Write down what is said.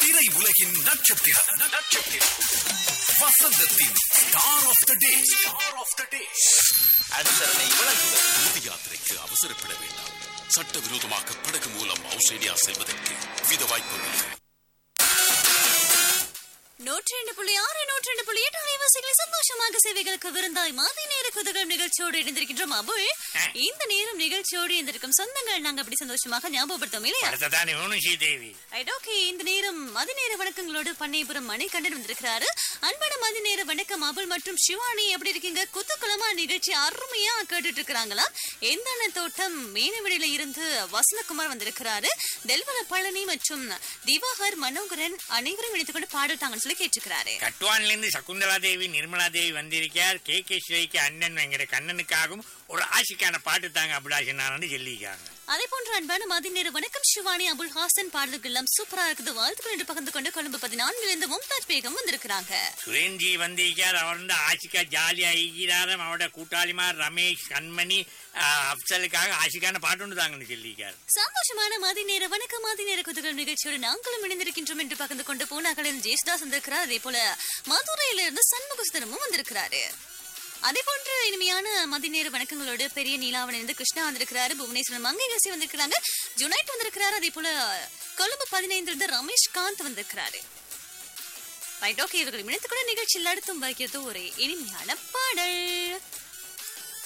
திரை உலகின் நட்சத்திரம் நட்சத்திரம் வசந்தத்தின் star of the day star of the day அனுசரணை வழங்குவது இறுதி யாத்திரைக்கு அவசரப்பட வேண்டாம் சட்டவிரோதமாக படகு மூலம் ஆஸ்திரேலியா செல்வதற்கு வித வாய்ப்புள்ளது நூற்றி ரெண்டு புள்ளி ஆறு நூற்றி ரெண்டு புள்ளி எட்டு அலைவாசிகளை சந்தோஷமாக சேவைகளுக்கு விருந்தாய் மாதி நேர குதகம் நிகழ்ச்சியோடு இணைந்திருக்கின்றோம் அபுல் இந்த நேரம் நிகழ்ச்சியோடு இருந்திருக்கும் சொந்தங்கள் நாங்க அப்படி சந்தோஷமாக ஞாபகப்படுத்தோம் இல்லையா அடுத்ததானே வேணும் ஸ்ரீதேவி ரைட் ஓகே இந்த நேரம் மதி நேர வணக்கங்களோடு பண்ணைபுரம் மணிகண்டன் வந்திருக்கிறாரு அன்பான மதி நேர வணக்கம் அபுல் மற்றும் சிவானி எப்படி இருக்கீங்க குத்துக்குளமா நிகழ்ச்சி அருமையா கேட்டுட்டு இருக்கிறாங்களா எந்தான தோட்டம் மீனவெளியில இருந்து வசந்தகுமார் வந்திருக்கிறாரு தெல்வன பழனி மற்றும் திவாகர் மனோகரன் அனைவரும் இணைத்துக் கொண்டு பாடட்டாங்கன்னு சொல்லி கேட்டிருக்கிறாரு கட்டுவான்ல இருந்து சகுந்தலா தேவி நிர்மலா தேவி வந்திருக்கார் கே கே ஸ்ரீக்கு அண்ணன் என்கிற கண்ணனுக்காகவும் ஒரு ஆசிக்கான பாட்டு தாங்க அபிலாஷனான்னு சொல்லியிருக்காங்க அதே போன்ற அன்பான மதிநேர வணக்கம் சிவானி அபுல் ஹாசன் பாடல்கள் எல்லாம் சூப்பரா இருக்குது வாழ்த்துக்கள் என்று பகிர்ந்து கொண்டு கொழும்பு பதினான்குல இருந்து மும்தாஜ் பேகம் வந்திருக்கிறாங்க சுரேன்ஜி வந்திருக்கார் அவர் வந்து ஆசிக்கா ஜாலியா இருக்கிறாரும் அவரோட கூட்டாளிமார் ரமேஷ் கண்மணி ஆஹ், அப்சலுக்காக ஆசிக்கான பாட்டு ஒன்று தாங்கன்னு சொல்லியிருக்காரு சந்தோஷமான மதி நேர வணக்கம் மதி நேர குதுகள் நிகழ்ச்சியோடு நாங்களும் இணைந்திருக்கின்றோம் என்று பகிர்ந்து கொண்டு பூனாக்களில் ஜெயசுதாஸ் வந்திருக்கிறார் அதே போல மதுரையில இருந்து சண்முகசுந்தரமும் வந்திருக்கிறாரு அதே போன்று இனிமையான மதி நேர வணக்கங்களோடு பெரிய நீலாவணன் இருந்து கிருஷ்ணா வந்திருக்கிறாரு புவனேஸ்வரன் மங்கைகசி வந்திருக்கிறாங்க ஜுனைட் வந்திருக்கிறாரு அதே போல கொழும்பு பதினைந்துல இருந்து ரமேஷ் காந்த் வந்திருக்கிறாரு ரைட் ஓகே இவர்கள் இணைத்துக் கூட நிகழ்ச்சியில் அடுத்தும் வைக்கிறது ஒரு இனிமையான பாடல்